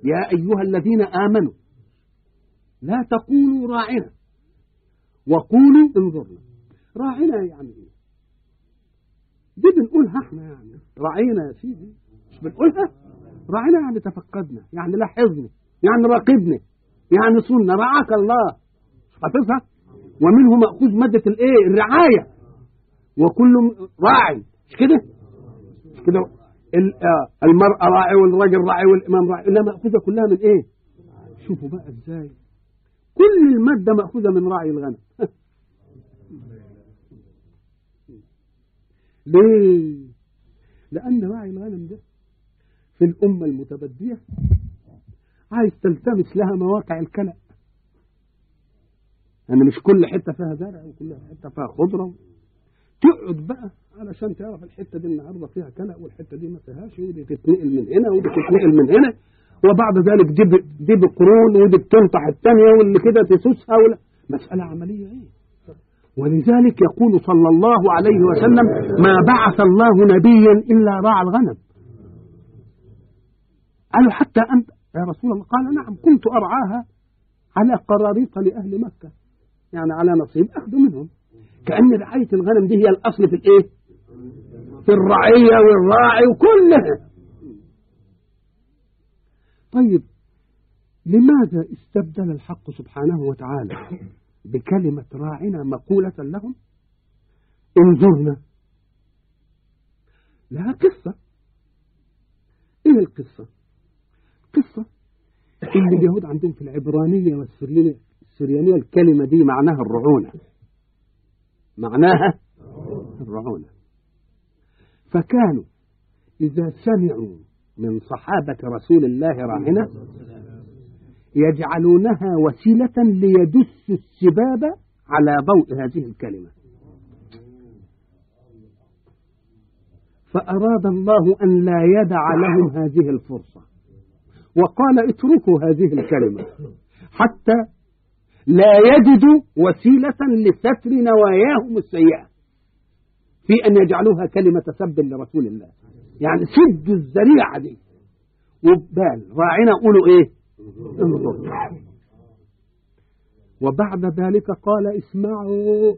يا أيها الذين آمنوا لا تقولوا راعنا وقولوا انظرنا راعنا يعني ايه دي بنقولها احنا يعني راعينا يا سيدي مش بنقولها راعينا يعني تفقدنا يعني لاحظنا يعني راقبنا يعني صلنا رعاك الله حافظها ومنه مأخوذ مادة الايه الرعاية وكل راعي مش كده مش كده المرأة راعي والرجل راعي والإمام راعي إنها مأخوذة كلها من إيه شوفوا بقى إزاي كل المادة مأخوذة من راعي الغنم ليه لأن راعي الغنم ده في الأمة المتبدية عايز تلتمس لها مواقع الكلأ يعني مش كل حتة فيها زرع وكل حتة فيها خضرة تقعد بقى علشان تعرف الحتة دي النهارده فيها كلأ والحتة دي ما فيهاش ودي تتنقل من هنا ودي تتنقل من هنا وبعد ذلك دي دي بقرون ودي بتنطح الثانية واللي كده تسوسها ولا مسألة عملية ايه ولذلك يقول صلى الله عليه وسلم ما بعث الله نبيا إلا راعى الغنم قالوا حتى أنت يا رسول الله قال نعم كنت أرعاها على قراريط لأهل مكة يعني على نصيب أخذ منهم كأن رعاية الغنم دي هي الأصل في الإيه في الرعية والراعي وكلها طيب لماذا استبدل الحق سبحانه وتعالى بكلمة راعنا مقولة لهم انظرنا لها قصة ايه القصة قصة ان اليهود عندهم في العبرانية والسريانية السريانية الكلمة دي معناها الرعونة معناها الرعونة فكانوا إذا سمعوا من صحابة رسول الله راعنا يجعلونها وسيلة ليدسوا السباب على ضوء هذه الكلمة فأراد الله أن لا يدع لهم هذه الفرصة وقال اتركوا هذه الكلمة حتى لا يجدوا وسيلة لستر نواياهم السيئة في أن يجعلوها كلمة سب لرسول الله يعني سدوا الذريعة دي وبال راعنا قولوا ايه انظر وبعد ذلك قال اسمعوا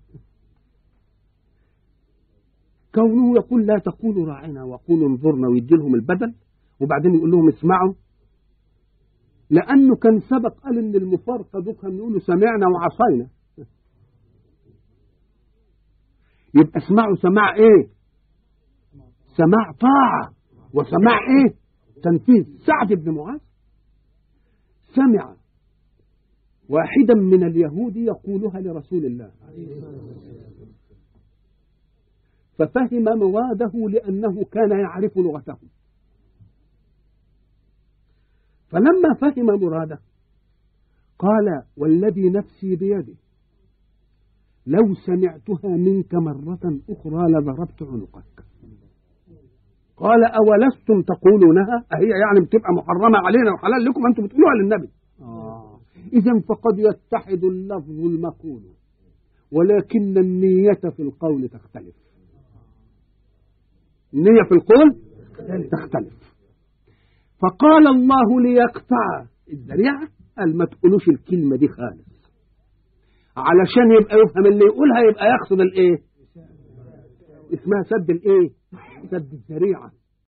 كونه يقول لا تقولوا راعنا وقولوا انظرنا ويدي لهم البدل وبعدين يقول لهم اسمعوا لأنه كان سبق قال إن المفارقة دول كانوا يقولوا سمعنا وعصينا يبقى اسمعوا سماع ايه سماع طاعة وسماع ايه تنفيذ سعد بن معاذ سمع واحدا من اليهود يقولها لرسول الله ففهم مراده لأنه كان يعرف لغته فلما فهم مراده قال والذي نفسي بيده لو سمعتها منك مرة أخرى لضربت عنقك قال أولستم تقولونها أهي يعني بتبقى محرمة علينا وحلال لكم أنتم بتقولوها للنبي آه. إذا فقد يتحد اللفظ المقول ولكن النية في القول تختلف النية في القول تختلف فقال الله ليقطع الذريعة قال ما تقولوش الكلمة دي خالص علشان يبقى يفهم اللي يقولها يبقى يقصد الايه اسمها سد الايه سد الذريعه